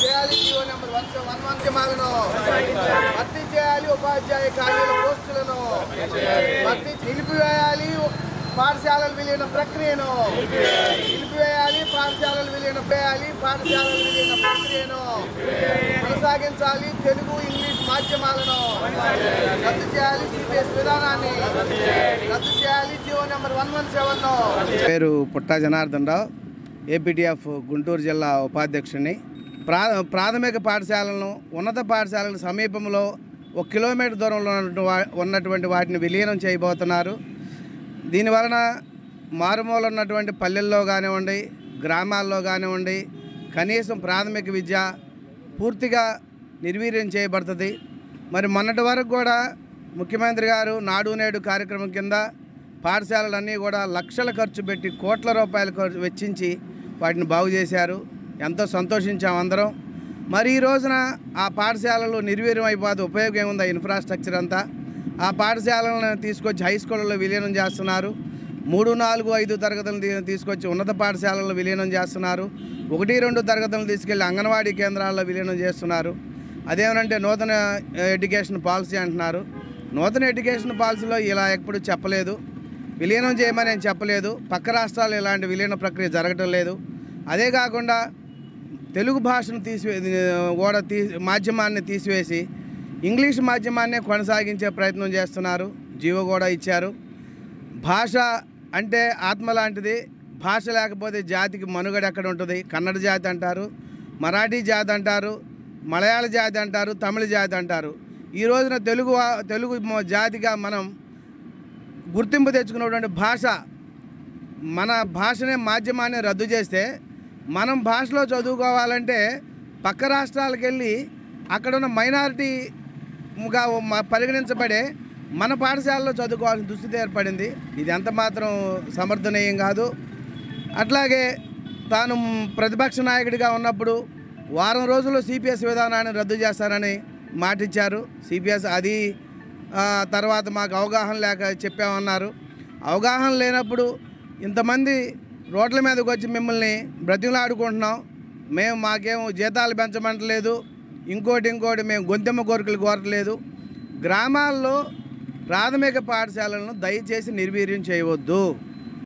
చేయాలి GO number one one వంశమాలను భర్తీ చేయాలి ఉపాధ్యాయ ఖాళీల పోస్టులను భర్తీ నిలిపివేయాలి పాఠశాలల విలీన ప్రక్రియను నిలిపివేయాలి పాఠశాలల విలీన వేయాలి పాఠశాలల విలీన ప్రక్రియను కొనసాగించాలి తెలుగు ఇంగ్లీష్ మాధ్యమాలను రద్దు చేయాలి సిబిఎస్ విధానాన్ని రద్దు చేయాలి GO number one one seven పేరు పుట్టా జనార్దన్ రావు ఏపీటీఎఫ్ గుంటూరు జిల్లా ఉపాధ్యక్షుడిని ప్రా ప్రాథమిక పాఠశాలను ఉన్నత పాఠశాలల సమీపంలో ఒక కిలోమీటర్ దూరంలో ఉన్నటువంటి వా- ఉన్నటువంటి వాటిని విలీనం చేయబోతున్నారు దీనివలన మారుమూల ఉన్నటువంటి పల్లెల్లో కానివ్వండి గ్రామాల్లో కానివ్వండి కనీసం ప్రాథమిక విద్య పూర్తిగా నిర్వీర్యం చేయబడుతుంది మరి మొన్నటి వరకు కూడా ముఖ్యమంత్రి గారు నాడు నేడు కార్యక్రమం కింద పాఠశాలలన్నీ కూడా లక్షల ఖర్చు పెట్టి కోట్ల రూపాయలు ఖర్చు వెచ్చించి వాటిని బాగు చేశారు ఎంతో సంతోషించాం అందరం మరి ఈ రోజున ఆ పాఠశాలలు నిర్వీర్యం అయిపోతే ఉపయోగం ఏముంది ఆ ఇన్ఫ్రాస్ట్రక్చర్ అంతా ఆ పాఠశాలను తీసుకొచ్చి హై స్కూళ్ళలో విలీనం చేస్తున్నారు మూడు నాలుగు ఐదు తరగతులను తీ- తీసుకొచ్చి ఉన్నత పాఠశాలల్లో విలీనం చేస్తున్నారు ఒకటి రెండు తరగతులను తీసుకెళ్లి అంగన్వాడీ కేంద్రాల్లో విలీనం చేస్తున్నారు అదేమనంటే నూతన ఎడ్యుకేషన్ పాలసీ అంటున్నారు నూతన ఎడ్యుకేషన్ పాలసీలో ఇలా ఎప్పుడు చెప్పలేదు విలీనం చేయమని నేను చెప్పలేదు పక్క రాష్ట్రాల్లో ఇలాంటి విలీన ప్రక్రియ జరగటం లేదు అదే కాకుండా తెలుగు భాషను తీసివే కూడా తీ మాధ్యమాన్ని తీసివేసి ఇంగ్లీష్ మాధ్యమాన్నే కొనసాగించే ప్రయత్నం చేస్తున్నారు జీవో కూడా ఇచ్చారు భాష అంటే ఆత్మ లాంటిది భాష లేకపోతే జాతికి మనుగడ ఎక్కడ ఉంటుంది కన్నడ జాతి అంటారు మరాఠీ జాతి అంటారు మలయాళ జాతి అంటారు తమిళ జాతి అంటారు ఈ రోజున తెలుగు వా- తెలుగు మ- జాతిగా మనం గుర్తింపు తెచ్చుకున్నటువంటి భాష మన భాషనే మాధ్యమాన్ని రద్దు చేస్తే మనం భాషలో చదువుకోవాలంటే పక్క రాష్ట్రాలకు వెళ్ళి అక్కడ ఉన్న మైనారిటీగా మ- పరిగణించబడే మన పాఠశాలలో చదువుకోవాల్సిన దుస్థితి ఏర్పడింది ఇది ఎంత మాత్రం సమర్థనీయం కాదు అట్లాగే తాను ప్రతిపక్ష నాయకుడిగా ఉన్నప్పుడు వారం రోజుల్లో సిపిఎస్ విధానాన్ని రద్దు చేస్తారని మాటిచ్చారు సిపిఎస్ అది ఆ, తర్వాత మాకు అవగాహన లేక చెప్పామన్నారు అవగాహన లేనప్పుడు ఇంతమంది రోడ్ల మీదకి వచ్చి మిమ్మల్ని బ్రతిమలాడుకుంటున్నాం మేము మాకేం జీతాలు పెంచమంటలేదు ఇంకోటి ఇంకోటి మేము గొంతెమ్మ కోరికలు కోరట్లేదు గ్రామాల్లో ప్రాథమిక పాఠశాలలను దయచేసి నిర్వీర్యం చేయవద్దు